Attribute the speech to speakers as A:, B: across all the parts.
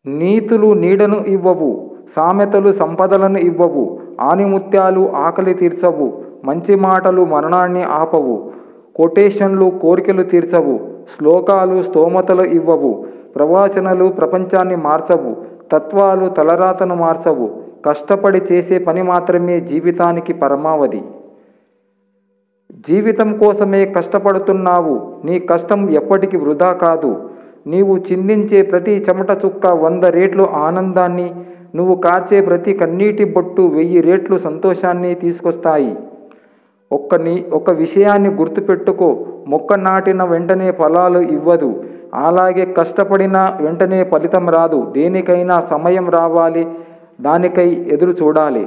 A: నీతులు నీడను ఇవ్వవు సామెతలు సంపదలను ఇవ్వవు ఆనిముత్యాలు ఆకలి తీర్చవు మంచి మాటలు మరణాన్ని ఆపవు కొటేషన్లు కోరికలు తీర్చవు శ్లోకాలు స్తోమతలు ఇవ్వవు ప్రవచనలు ప్రపంచాన్ని మార్చవు తత్వాలు తలరాతను మార్చవు కష్టపడి చేసే పని మాత్రమే జీవితానికి పరమావధి జీవితం కోసమే కష్టపడుతున్నావు నీ కష్టం ఎప్పటికీ వృధా కాదు నీవు చిందించే ప్రతి చెమట చుక్క వంద రేట్లు ఆనందాన్ని నువ్వు కార్చే ప్రతి కన్నీటి బొట్టు వెయ్యి రేట్లు సంతోషాన్ని తీసుకొస్తాయి ఒక్క నీ ఒక విషయాన్ని గుర్తుపెట్టుకో మొక్క నాటిన వెంటనే ఫలాలు ఇవ్వదు అలాగే కష్టపడిన వెంటనే ఫలితం రాదు దేనికైనా సమయం రావాలి దానికై ఎదురు చూడాలి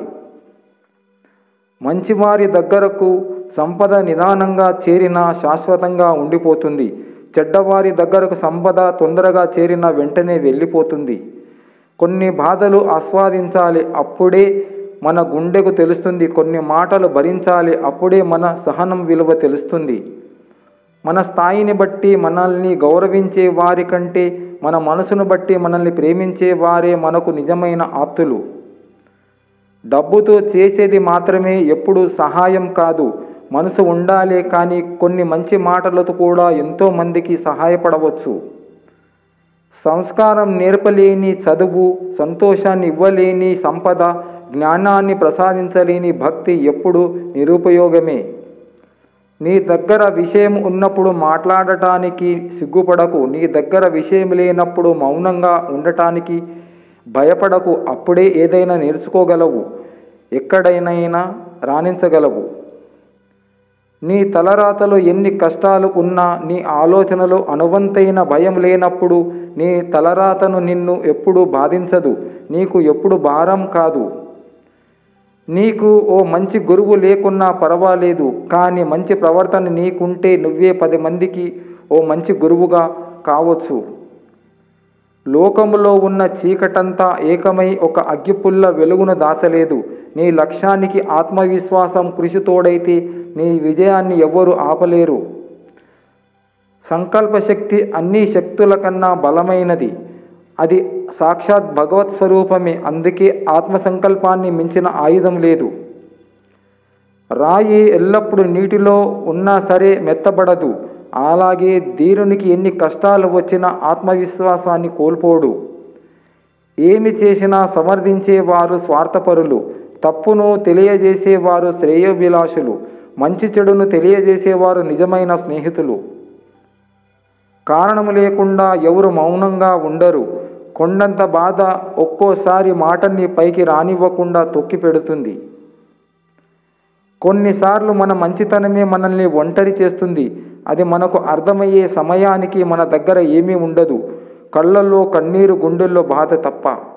A: మంచివారి దగ్గరకు సంపద నిదానంగా చేరిన శాశ్వతంగా ఉండిపోతుంది చెడ్డవారి దగ్గరకు సంపద తొందరగా చేరిన వెంటనే వెళ్ళిపోతుంది కొన్ని బాధలు ఆస్వాదించాలి అప్పుడే మన గుండెకు తెలుస్తుంది కొన్ని మాటలు భరించాలి అప్పుడే మన సహనం విలువ తెలుస్తుంది మన స్థాయిని బట్టి మనల్ని గౌరవించే వారి కంటే మన మనసును బట్టి మనల్ని ప్రేమించే వారే మనకు నిజమైన ఆప్తులు డబ్బుతో చేసేది మాత్రమే ఎప్పుడు సహాయం కాదు మనసు ఉండాలి కానీ కొన్ని మంచి మాటలతో కూడా ఎంతోమందికి సహాయపడవచ్చు సంస్కారం నేర్పలేని చదువు సంతోషాన్ని ఇవ్వలేని సంపద జ్ఞానాన్ని ప్రసాదించలేని భక్తి ఎప్పుడు నిరుపయోగమే నీ దగ్గర విషయం ఉన్నప్పుడు మాట్లాడటానికి సిగ్గుపడకు నీ దగ్గర విషయం లేనప్పుడు మౌనంగా ఉండటానికి భయపడకు అప్పుడే ఏదైనా నేర్చుకోగలవు ఎక్కడైనా రాణించగలవు నీ తలరాతలో ఎన్ని కష్టాలు ఉన్నా నీ ఆలోచనలో అనువంతైన భయం లేనప్పుడు నీ తలరాతను నిన్ను ఎప్పుడు బాధించదు నీకు ఎప్పుడు భారం కాదు నీకు ఓ మంచి గురువు లేకున్నా పర్వాలేదు కానీ మంచి ప్రవర్తన నీకుంటే నువ్వే పది మందికి ఓ మంచి గురువుగా కావచ్చు లోకములో ఉన్న చీకటంతా ఏకమై ఒక అగ్గిపుల్ల వెలుగును దాచలేదు నీ లక్ష్యానికి ఆత్మవిశ్వాసం కృషి తోడైతే నీ విజయాన్ని ఎవ్వరు ఆపలేరు సంకల్ప శక్తి అన్ని శక్తుల కన్నా బలమైనది అది సాక్షాత్ భగవత్ స్వరూపమే అందుకే ఆత్మ సంకల్పాన్ని మించిన ఆయుధం లేదు రాయి ఎల్లప్పుడూ నీటిలో ఉన్నా సరే మెత్తబడదు అలాగే ధీరునికి ఎన్ని కష్టాలు వచ్చినా ఆత్మవిశ్వాసాన్ని కోల్పోడు ఏమి చేసినా సమర్థించేవారు స్వార్థపరులు తప్పును తెలియజేసేవారు శ్రేయోభిలాషులు మంచి చెడును తెలియజేసేవారు నిజమైన స్నేహితులు కారణము లేకుండా ఎవరు మౌనంగా ఉండరు కొండంత బాధ ఒక్కోసారి మాటని పైకి రానివ్వకుండా తొక్కి పెడుతుంది కొన్నిసార్లు మన మంచితనమే మనల్ని ఒంటరి చేస్తుంది అది మనకు అర్థమయ్యే సమయానికి మన దగ్గర ఏమీ ఉండదు కళ్ళల్లో కన్నీరు గుండెల్లో బాధ తప్ప